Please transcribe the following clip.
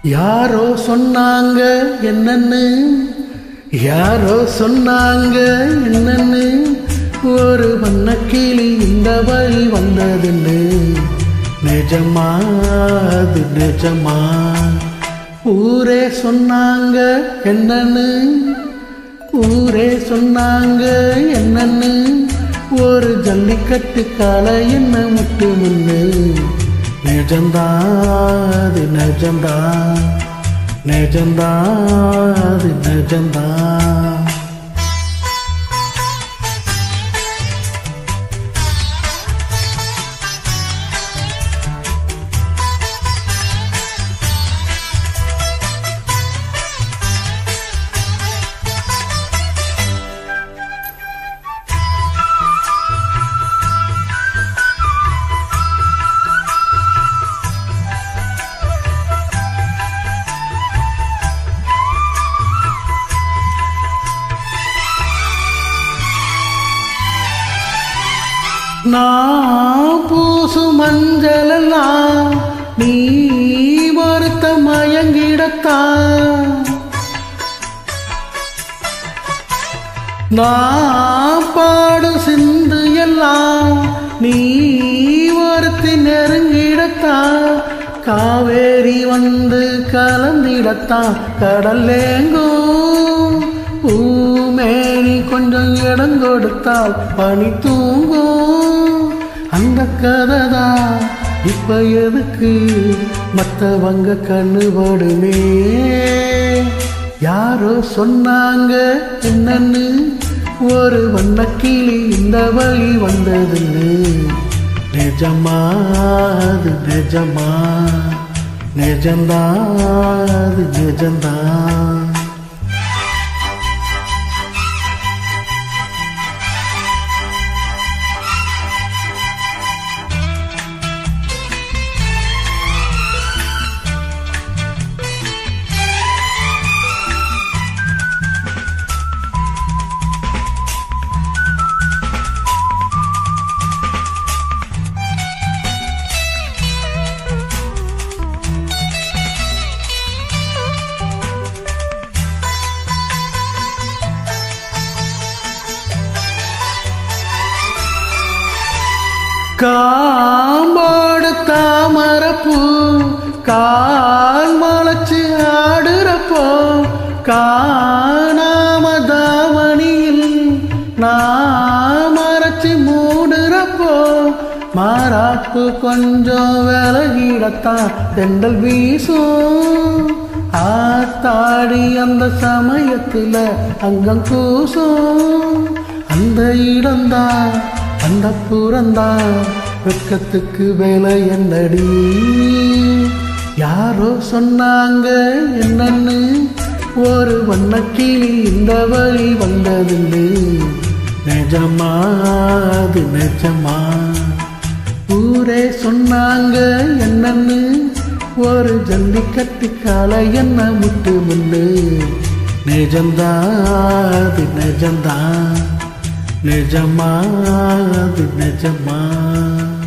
யாரோ சொன்னாங்க என்னன்னு யாரோ சொன்னாங்க என்னன்னு ஒரு வண்ணக்கிளி இந்த வழி வந்ததுன்னு நிஜமா அது நிஜமா ஊரே சொன்னாங்க என்னன்னு ஊரே சொன்னாங்க என்னன்னு ஒரு ஜல்லிக்கட்டு காலை என்ன முட்டு முன்னு நிஜம்தான் அது நிஜம்தான் நிஜம்தான் அது நிஜம்தான் நான் பூசு மஞ்சளெல்லாம் நீ ஒருத்த மயங்கிடத்தான் நான் பாடும் சிந்து எல்லாம் நீ ஒருத்தி நெருங்கிடத்தான் காவேரி வந்து கலந்திடத்தான் கடல்லேங்கும் பூமேனி கொஞ்சம் இடம் கொடுத்தால் பனி தூங்கும் அந்த கதை தான் இப்ப எதுக்கு மத்தவங்க கண்ணுபடுமே யாரோ சொன்னாங்க என்னன்னு ஒரு வண்ணக்கிளி இந்த வழி வந்ததுன்னு நிஜமா அது நிஜமா நிஜம்தான் அது நிஜம்தான் காம்போடு தாமரப்பூ கால் முளைச்சு ஆடுறப்போ காணாம தாவணியில் நான் மறைச்சு மூடுறப்போ மாறாப்பு கொஞ்சம் விலகிடத்தான் தெண்டல் வீசும் ஆத்தாடி அந்த சமயத்துல அங்கம் கூசும் அந்த இடம்தான் அந்த புறந்தான் வெக்கத்துக்கு வேலை என்னடி யாரோ சொன்னாங்க என்னன்னு ஒரு வண்ணக்கிளி இந்த வழி வந்ததுண்டு நிஜமா அது நிஜமா ஊரே சொன்னாங்க என்னன்னு ஒரு ஜல்லிக்கட்டு காலை என்ன முட்டு முன்னு நிஜம்தான் அது நிஜம்தான் நிஜமா அது நிஜமா